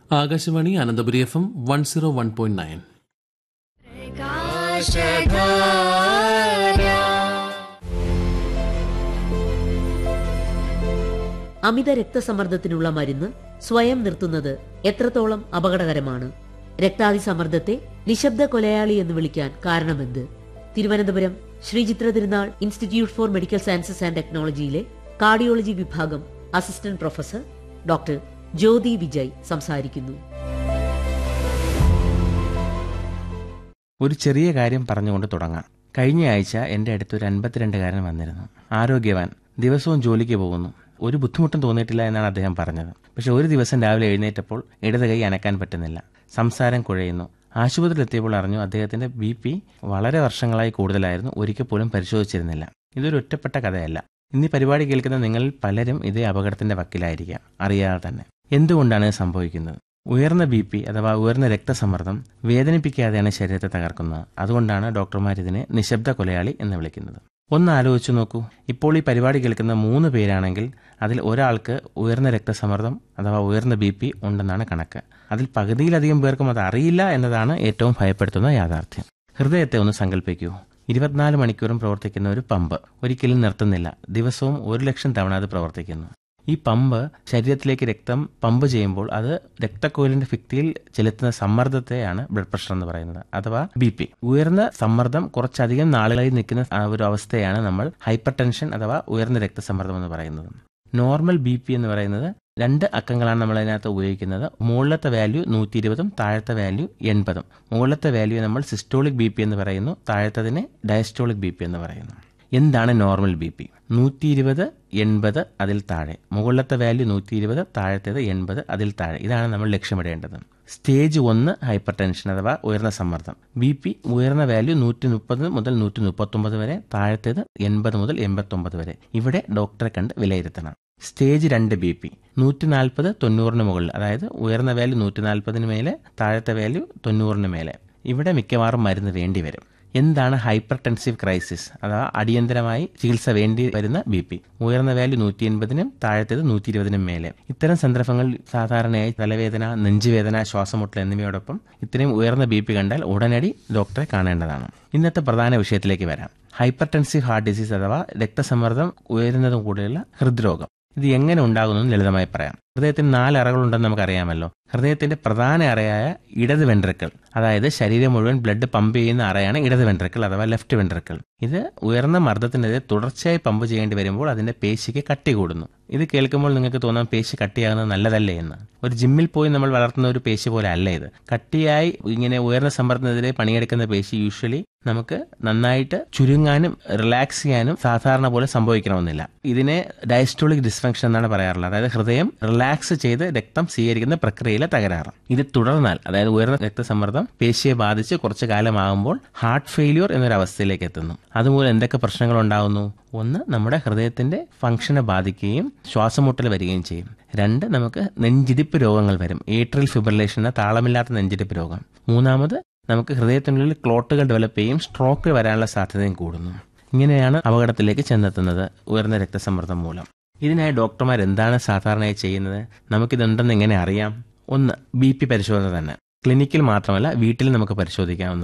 Akashvani Ananthapuri F M one zero one point nine അമിത രക്തസമ്മർദ്ദത്തിനുള്ള മരുന്ന് സ്വയം നിർത്തുന്നത് എത്രത്തോളം അപകടകരമാണ് രക്താതിസമ്മർദ്ദത്തെ നിശബ്ദ കൊലയാളി എന്ന് വിളിക്കാൻ കാരണമെന്ത് Thiruvananthapuram Sree Chitra Tirunal institute for medical sciences and ടെക്നോളജിയിലെ കാർഡിയോളജി വിഭാഗം assistant professor doctor Jyothi Vijay സംസാരിക്കുന്നു ഒരു ചെറിയ കാര്യം പറഞ്ഞുകൊണ്ട് തുടങ്ങാം കഴിഞ്ഞ ആഴ്ച എൻ്റെ അടുത്ത് ഒരു അൻപത്തിരണ്ടുകാരൻ വന്നിരുന്നു ആരോഗ്യവാൻ ദിവസവും ജോലിക്ക് പോകുന്നു ഒരു ബുദ്ധിമുട്ടും തോന്നിയിട്ടില്ല എന്നാണ് അദ്ദേഹം പറഞ്ഞത് പക്ഷെ ഒരു ദിവസം രാവിലെ എഴുന്നേറ്റപ്പോൾ ഇടത് കൈ അനക്കാൻ പറ്റുന്നില്ല സംസാരം കുഴയുന്നു ആശുപത്രിയിലെത്തിയപ്പോൾ അറിഞ്ഞു അദ്ദേഹത്തിന്റെ ബി പി വളരെ വർഷങ്ങളായി കൂടുതലായിരുന്നു ഒരിക്കൽ പോലും പരിശോധിച്ചിരുന്നില്ല ഇതൊരു ഒറ്റപ്പെട്ട കഥയല്ല ഇന്ന് ഈ പരിപാടി കേൾക്കുന്ന നിങ്ങളിൽ പലരും ഇതേ അപകടത്തിന്റെ വക്കിലായിരിക്കാം അറിയാതെ തന്നെ എന്തുകൊണ്ടാണ് ഇത് സംഭവിക്കുന്നത് ഉയർന്ന ബി പി അഥവാ ഉയർന്ന രക്തസമ്മർദ്ദം വേദനിപ്പിക്കാതെയാണ് ശരീരത്തെ തകർക്കുന്നത് അതുകൊണ്ടാണ് ഡോക്ടർമാർ ഇതിനെ നിശബ്ദ കൊലയാളി എന്ന് വിളിക്കുന്നത് ഒന്ന് ആലോചിച്ചു നോക്കൂ ഇപ്പോൾ ഈ പരിപാടി കേൾക്കുന്ന മൂന്ന് പേരാണെങ്കിൽ അതിൽ ഒരാൾക്ക് ഉയർന്ന രക്തസമ്മർദ്ദം അഥവാ ഉയർന്ന ബി പി ഉണ്ടെന്നാണ് കണക്ക് അതിൽ പകുതിയിലധികം പേർക്കും അത് അറിയില്ല എന്നതാണ് ഏറ്റവും ഭയപ്പെടുത്തുന്ന യാഥാർത്ഥ്യം ഹൃദയത്തെ ഒന്ന് സങ്കല്പിക്കൂ ഇരുപത്തിനാല് മണിക്കൂറും പ്രവർത്തിക്കുന്ന ഒരു പമ്പ് ഒരിക്കലും നിർത്തുന്നില്ല ദിവസവും ഒരു ലക്ഷം തവണ അത് പ്രവർത്തിക്കുന്നു ഈ പമ്പ് ശരീരത്തിലേക്ക് രക്തം പമ്പ് ചെയ്യുമ്പോൾ അത് രക്തക്കോലിന്റെ ഭിത്തിയിൽ ചെലുത്തുന്ന സമ്മർദ്ദത്തെയാണ് ബ്ലഡ് പ്രഷർ എന്ന് പറയുന്നത് അഥവാ ബി പി ഉയർന്ന സമ്മർദ്ദം കുറച്ചധികം നാളുകളായി നിൽക്കുന്ന ആ ഒരു അവസ്ഥയാണ് നമ്മൾ ഹൈപ്പർ ടെൻഷൻ അഥവാ ഉയർന്ന രക്തസമ്മർദ്ദം എന്ന് പറയുന്നത് നോർമൽ ബി പി എന്ന് പറയുന്നത് രണ്ട് അക്കങ്ങളാണ് നമ്മൾ അതിനകത്ത് ഉപയോഗിക്കുന്നത് മുകളിലത്തെ വാല്യൂ നൂറ്റി ഇരുപതും താഴത്തെ വാല്യൂ എൺപതും മുകളിലത്തെ വാല്യൂ നമ്മൾ സിസ്റ്റോളിക് ബി പി എന്ന് പറയുന്നു താഴത്തതിനെ ഡയസ്റ്റോളിക് ബി പി എന്ന് പറയുന്നു എന്താണ് നോർമൽ ബി പി നൂറ്റി ഇരുപത് എൺപത് അതിൽ താഴെ മുകളിലത്തെ വാല്യൂ നൂറ്റി ഇരുപത് താഴത്തേത് എൺപത് അതിൽ താഴെ ഇതാണ് നമ്മൾ ലക്ഷ്യമിടേണ്ടത് സ്റ്റേജ് ഒന്ന് ഹൈപ്പർ ടെൻഷൻ അഥവാ ഉയർന്ന സമ്മർദ്ദം ബി പി ഉയർന്ന വാല്യൂ നൂറ്റി മുപ്പത് മുതൽ നൂറ്റി മുപ്പത്തൊമ്പത് വരെ താഴത്തേത് എൺപത് മുതൽ എൺപത്തൊമ്പത് വരെ ഇവിടെ ഡോക്ടറെ കണ്ട് വിലയിരുത്തണം സ്റ്റേജ് രണ്ട് ബി പി നൂറ്റി നാൽപ്പത് തൊണ്ണൂറിന് മുകളിൽ അതായത് ഉയർന്ന വാല്യൂ നൂറ്റി നാൽപ്പതിന് മേലെ താഴത്തെ വാല്യൂ തൊണ്ണൂറിന് മേലെ ഇവിടെ മിക്കവാറും മരുന്ന് വേണ്ടി വരും എന്താണ് ഹൈപ്പർ ടെൻസീവ് ക്രൈസിസ് അഥവാ അടിയന്തരമായി ചികിത്സ വേണ്ടി വരുന്ന ബി പി ഉയർന്ന വാല്യൂ നൂറ്റി എൺപതിനും താഴത്തേത് നൂറ്റി ഇരുപതിനും മേലെ ഇത്തരം സന്ദർഭങ്ങളിൽ സാധാരണയായി തലവേദന നെഞ്ചുവേദന ശ്വാസമുട്ടൽ എന്നിവയോടൊപ്പം ഇത്രയും ഉയർന്ന ബി പി കണ്ടാൽ ഉടനടി ഡോക്ടറെ കാണേണ്ടതാണ് ഇന്നത്തെ പ്രധാന വിഷയത്തിലേക്ക് വരാം ഹൈപ്പർ ടെൻസീവ് ഹാർട്ട് ഡിസീസ് അഥവാ രക്തസമ്മർദ്ദം ഉയരുന്നതും കൂടെയുള്ള ഹൃദ്രോഗം ഇത് എങ്ങനെ ഉണ്ടാകുന്നു ലളിതമായി പറയാം ഹൃദയത്തിന് നാല് അറകളുണ്ടെന്ന് നമുക്കറിയാമല്ലോ ഹൃദയത്തിന്റെ പ്രധാന അറയായ ഇടത് വെൻട്രിക്കിൾ അതായത് ശരീരം മുഴുവൻ ബ്ലഡ് പമ്പ് ചെയ്യുന്ന അറയാണ് ഇടത് വെൻട്രിക്കിൾ അഥവാ ലെഫ്റ്റ് വെൻട്രിക്കിൾ ഇത് ഉയർന്ന മർദ്ദത്തിനെതിരെ തുടർച്ചയായി പമ്പ് ചെയ്യേണ്ടി വരുമ്പോൾ അതിന്റെ പേശിക്ക് കട്ടി കൂടുന്നു ഇത് കേൾക്കുമ്പോൾ നിങ്ങൾക്ക് തോന്നാം പേശി കട്ടിയാകുന്നത് നല്ലതല്ലേ എന്ന് ഒരു ജിമ്മിൽ പോയി നമ്മൾ വളർത്തുന്ന ഒരു പേശി പോലെ അല്ല ഇത് കട്ടിയായി ഇങ്ങനെ ഉയർന്ന സമ്മർദ്ദത്തിനെതിരെ പണിയെടുക്കുന്ന പേശി യൂഷ്വലി നമുക്ക് നന്നായിട്ട് ചുരുങ്ങാനും റിലാക്സ് ചെയ്യാനും സാധാരണ പോലെ സംഭവിക്കണമെന്നില്ല ഇതിനെ ഡയസ്റ്റോളിക് ഡിസ്ഫങ്ഷൻ എന്നാണ് പറയാറുള്ളത് അതായത് ഹൃദയം റിലാക്സ് ചെയ്ത് രക്തം സ്വീകരിക്കുന്ന പ്രക്രിയയിലെ തകരാറ് ഇത് തുടർന്നാൽ അതായത് ഉയർന്ന രക്തസമ്മർദ്ദം പേശിയെ ബാധിച്ച് കുറച്ചു കാലമാകുമ്പോൾ ഹാർട്ട് ഫെയിലിയർ എന്നൊരു അവസ്ഥയിലേക്ക് എത്തുന്നു അതുമൂലം എന്തൊക്കെ പ്രശ്നങ്ങൾ ഉണ്ടാകുന്നു ഒന്ന് നമ്മുടെ ഹൃദയത്തിന്റെ ഫംഗ്ഷനെ ബാധിക്കുകയും ശ്വാസമുട്ടൽ വരികയും ചെയ്യും രണ്ട് നമുക്ക് നെഞ്ചിടിപ്പ് രോഗങ്ങൾ വരും ഏട്രിയൽ ഫിബ്രിലേഷൻ എന്ന താളമില്ലാത്ത നെഞ്ചിടിപ്പ് രോഗം മൂന്നാമത് നമുക്ക് ഹൃദയത്തിനുള്ളിൽ ക്ലോട്ടുകൾ ഡെവലപ്പ് ചെയ്യും സ്ട്രോക്ക് വരാനുള്ള സാധ്യതയും കൂടുന്നു ഇങ്ങനെയാണ് അപകടത്തിലേക്ക് ചെന്നെത്തുന്നത് ഉയർന്ന രക്തസമ്മർദ്ദം മൂലം ഇതിനായി ഡോക്ടർമാർ എന്താണ് സാധാരണയായി ചെയ്യുന്നത് നമുക്കിതുണ്ടെന്ന് എങ്ങനെ അറിയാം ഒന്ന് ബി പി പരിശോധന തന്നെ ക്ലിനിക്കിൽ മാത്രമല്ല വീട്ടിൽ നമുക്ക് പരിശോധിക്കാവുന്ന